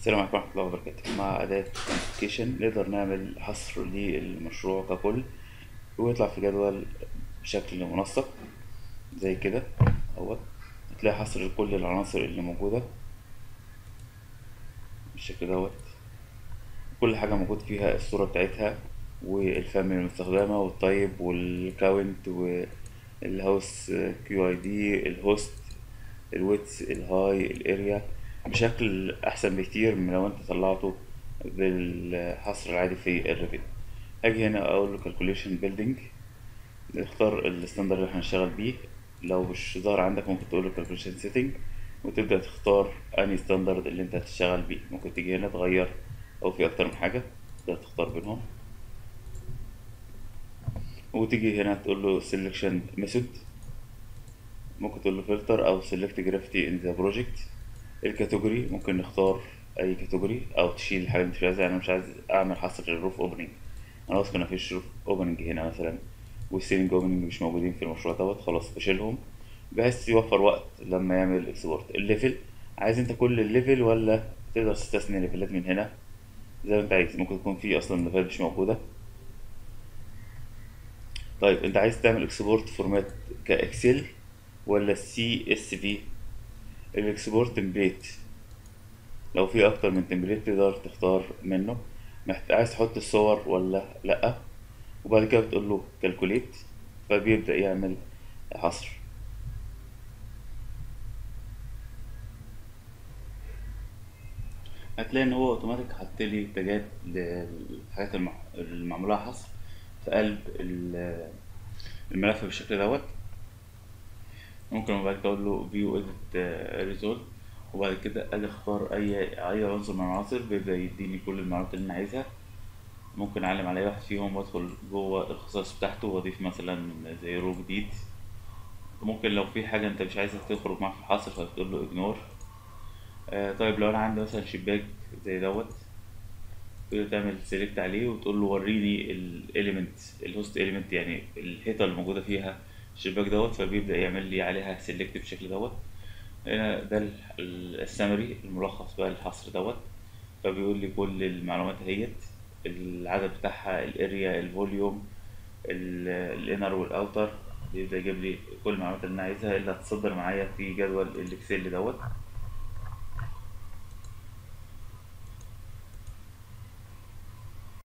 السلام عليكم ورحمة الله وبركاته مع أداة كونفيكيشن نقدر نعمل حصر للمشروع ككل ويطلع في جدول بشكل منسق زي كده اهوت هتلاقي حصر لكل العناصر اللي موجودة بالشكل دوت كل حاجة موجود فيها الصورة بتاعتها والفاميلي المستخدمة والطيب والكاونت والهاوس كيو اي دي الهوست الويتس الهاي الاريا بشكل احسن بكتير من لو انت طلعته بالحصر العادي في الريفيت اجي هنا اقول له calculation building اختار الستاندرد اللي احنا هنشتغل بيه لو مش ظاهر عندك ممكن تقول له calculation setting وتبدأ تختار انهي ستاندرد اللي انت هتشتغل بيه ممكن تيجي هنا تغير او في اكتر من حاجة تقدر تختار بينهم وتيجي هنا تقول له selection method ممكن تقول له فلتر او select gravity in the project الكاتيجوري ممكن نختار اي كاتيجوري او تشيل الحاجه اللي انت مش عايزها انا مش عايز اعمل حصر للروف اوبننج انا اصلا مفيش روف اوبننج هنا مثلا والسيلينج اوبننج مش موجودين في المشروع دوت خلاص بشيلهم بحيث يوفر وقت لما يعمل اكسبورت الليفل عايز انت كل الليفل ولا تقدر تستثني ليفلات من هنا زي ما انت عايز ممكن تكون في اصلا ليفلات مش موجوده طيب انت عايز تعمل اكسبورت فورمات كاكسل ولا سي اس في الاكسبورت تمبليت لو في اكتر من تمبليت تقدر تختار منه محت... عايز تحط الصور ولا لا وبعد كده بتقول له كالكوليت فبيبدأ يعمل حصر هتلاقي ان هو اوتوماتيك حط لي تاجات للحاجات المع... المعمولة حصر في قلب ال- الملف بالشكل دوت ممكن بعد كده اقول له فيو اديت ريزولت وبعد كده اجي اختار اي اي عنصر من العناصر بيبدا يديني كل المعلومات اللي انا عايزها ممكن اعلم على اي واحد فيهم وادخل جوه الخصائص بتاعته واضيف مثلا زي رو جديد ممكن لو في حاجه انت مش عايزها تخرج معاك في الحصر فتقول له اجنور آه طيب لو انا عندي مثلا شباك زي دوت تقدر تعمل سيلكت عليه وتقول له وريني الاليمنت الهوست اليمنت يعني الحيطه اللي موجوده فيها الشباك دوت فبيبدأ يعمل لي عليها سيلكت بالشكل دوت هنا ده السمري الملخص بقى الحصر دوت فبيقول لي كل المعلومات اهيت العدد بتاعها الاريا الفوليوم الانر والاوتر بيبدأ يجيب لي كل المعلومات اللي انا عايزها اللي هتصدر معايا في جدول الاكسل دوت